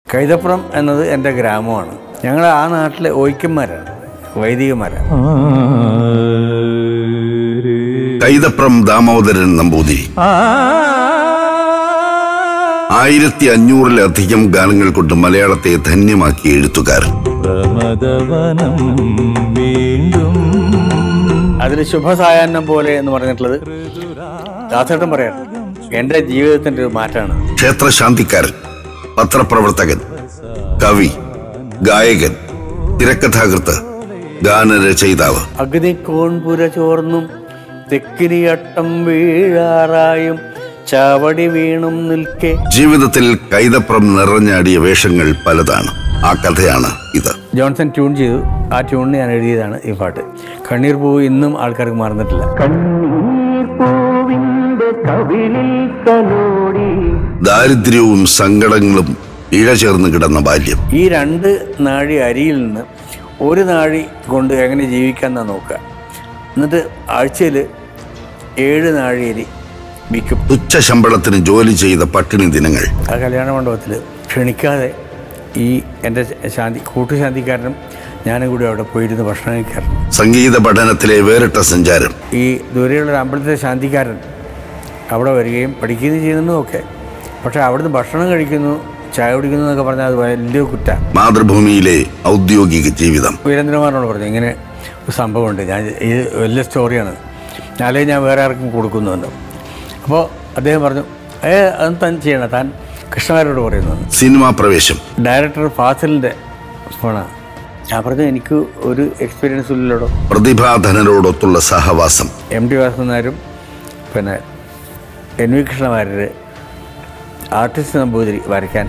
കൈതപ്പുറം എന്നത് എൻ്റെ ഗ്രാമമാണ് ഞങ്ങൾ ആ നാട്ടിലെ ഓയ്ക്കന്മാരാണ് വൈദികന്മാരാണ് കൈതപ്രം ദാമോദരൻ നമ്പൂതിരി ആയിരത്തി അഞ്ഞൂറിലധികം ഗാനങ്ങൾ കൊണ്ട് മലയാളത്തെ ധന്യമാക്കിയ എഴുത്തുകാരൻ പ്രമദവനം വീണ്ടും അതിൽ ശുഭസായാഹ്നം പോലെ എന്ന് പറഞ്ഞിട്ടുള്ളത് ദാസേട്ടൻ പറയാണ് എൻ്റെ ജീവിതത്തിൻ്റെ ഒരു മാറ്റമാണ് ക്ഷേത്രശാന്തിക്കാരൻ പത്രപ്രവർത്തകൻ കവി ഗായകൻ തിരക്കഥാകൃത്ത് ഗാനരചയിതാവ് അഗ്നിക്കോൺപുര ചോർന്നും തെക്കിനിയട്ടം വീഴാറായും ചാവടി വീണും നിൽക്കെ ജീവിതത്തിൽ കൈതപ്രം നിറഞ്ഞാടിയ വേഷങ്ങൾ പലതാണ് ആ കഥയാണ് ഇത് ജോൺസൺ ട്യൂൺ ചെയ്തു ആ ട്യൂണിന് ഞാൻ എഴുതിയതാണ് ഈ പാട്ട് കണ്ണീർ പൂവ് ഇന്നും ആൾക്കാർക്ക് മറന്നിട്ടില്ല ദാരിദ്ര്യവും സങ്കടങ്ങളും ഇഴചേർന്ന് കിടന്ന ബാല്യം ഈ രണ്ട് നാഴി അരിയിൽ നിന്ന് ഒരു നാഴി കൊണ്ട് എങ്ങനെ ജീവിക്കാമെന്നാണ് നോക്കുക എന്നിട്ട് ആഴ്ചയിൽ ഏഴ് നാഴി അരി വിൽക്കും തുച്ഛ ശമ്പളത്തിന് ജോലി ചെയ്ത പട്ടിണി ദിനങ്ങൾ ആ കല്യാണ മണ്ഡപത്തിൽ ക്ഷണിക്കാതെ ഈ എൻ്റെ ശാന്തി കൂട്ടുശാന്തിക്കാരനും ഞാനും കൂടി അവിടെ പോയിരുന്ന് ഭക്ഷണം കഴിക്കാറുണ്ട് സംഗീത പഠനത്തിലെ വേറിട്ട സഞ്ചാരം ഈ ദൂരെയുള്ള ഒരു അമ്പലത്തിലെ ശാന്തിക്കാരൻ അവിടെ വരികയും പഠിക്കുകയും ചെയ്യുന്നു ഒക്കെ പക്ഷേ അവിടുന്ന് ഭക്ഷണം കഴിക്കുന്നു ചായ കുടിക്കുന്നു എന്നൊക്കെ പറഞ്ഞാൽ അത് വലിയ കുറ്റ മാതൃഭൂമിയിലെ ഔദ്യോഗിക ജീവിതം വീരേന്ദ്രകുമാറിനോട് പറഞ്ഞു ഇങ്ങനെ ഒരു സംഭവമുണ്ട് ഞാൻ ഇത് വലിയ സ്റ്റോറിയാണ് ഞാനേ ഞാൻ വേറെ ആർക്കും കൊടുക്കുന്നുവെന്ന് അപ്പോൾ അദ്ദേഹം പറഞ്ഞു ഏ അത് താൻ ചെയ്യണം താൻ കൃഷ്ണകാരോട് പറയുന്നു സിനിമാ പ്രവേശം ഡയറക്ടർ ഫാസിലിൻ്റെ ഫോണാണ് ഞാൻ പറഞ്ഞു എനിക്ക് ഒരു എക്സ്പീരിയൻസ് ഇല്ലല്ലോ പ്രതിഭാധനരോടൊത്തുള്ള സഹവാസം എം ടി വാസുനാരും പിന്നെ എൻ വി കൃഷ്ണമാരുടെ ആർട്ടിസ്റ്റ് നമ്പൂതിരി വരയ്ക്കാൻ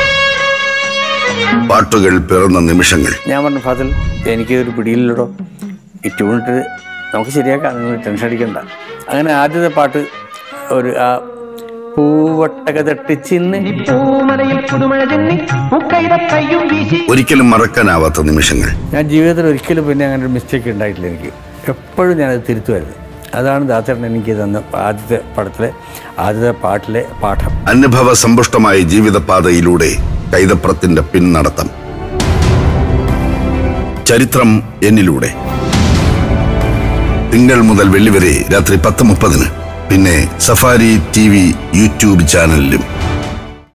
പാട്ടുകൾ പിറന്ന നിമിഷങ്ങൾ ഞാൻ പറഞ്ഞു ഫാസിൽ എനിക്കിതൊരു പിടിയില്ലല്ലോ ഈ ട്യൂണിട്ട് നമുക്ക് ശരിയാക്കാം നിങ്ങൾ ടെൻഷൻ അടിക്കണ്ട അങ്ങനെ ആദ്യത്തെ പാട്ട് ഒരു ആ പൂവട്ടക തട്ടിച്ചിന്ന് പൂമലയിൽ പുതുമഴ ചെന്നി മുക്കൈത കയ്യും വീശി ഒരിക്കലും മറക്കാനാവാത്ത നിമിഷങ്ങൾ ഞാൻ ജീവിതത്തിൽ ഒരിക്കലും പിന്നെ അങ്ങനെ ഒരു മിസ്റ്റേക്ക് ഉണ്ടായിട്ടില്ല എനിക്ക് എപ്പോഴും ഞാനത് തിരുത്തുമായിരുന്നു അതാണ് ദാസേട്ടൻ എനിക്ക് തന്ന ആദ്യത്തെ പടത്തിലെ ആദ്യത്തെ പാട്ടിലെ പാഠം അനുഭവ സമ്പുഷ്ടമായ ജീവിതപാതയിലൂടെ കൈതപ്രത്തിന്റെ പിന്നടത്തം ചരിത്രം എന്നിലൂടെ തിങ്കൾ മുതൽ വെള്ളി വരെ രാത്രി പത്ത് മുപ്പതിന് പിന്നെ സഫാരി ടി വി യൂട്യൂബ് ചാനലിലും